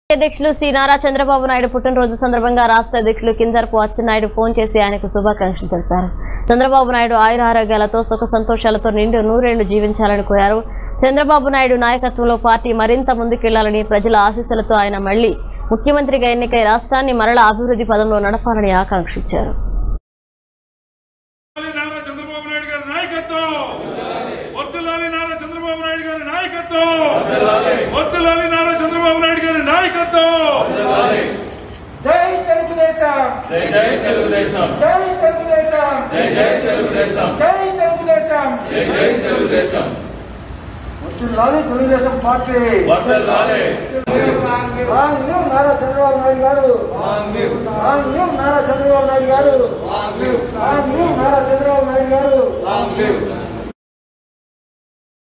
అధ్యక్షులు శ్రీ నారా చంద్రబాబు నాయుడు పుట్టినరోజు సందర్భంగా రాష్ట్ర అధ్యక్షులు కింజరపు అచ్చెన్నాయుడు ఫోన్ చేసి ఆయనకు శుభాకాంక్షలు తెలిపారు చంద్రబాబు నాయుడు ఆయుర ఆరోగ్యాలతో సుఖ సంతోషాలతో నిండు నూరేళ్లు జీవించాలని కోరారు చంద్రబాబు నాయుడు నాయకత్వంలో పార్టీ మరింత ముందుకెళ్లాలని ప్రజల ఆశీస్సులతో ఆయన మళ్లీ ముఖ్యమంత్రిగా ఎన్నికై రాష్ట్రాన్ని మరల అభివృద్ధి పదంలో నడపాలని ఆకాంక్షించారు నారా చంద్రబాబు నాయుడు గారి నాయకత్వం వర్దులాలి నారా చంద్రబాబు నాయుడు గారి నాయకత్వం వర్దులాలి నారా చంద్రబాబు నాయుడు గారి నాయకత్వం జై తెలుగుదేశం జై జై తెలుగుదేశం జై తెలుగుదేశం జై జై తెలుగుదేశం జై తెలుగుదేశం జై జై తెలుగుదేశం వచ్చింది తెలుగుదేశం పార్టీ వర్ధిల్లాలి long live Nara Chandrababu Naidu garu long live Nara Chandrababu Naidu garu long live Nara Chandrababu Naidu గారు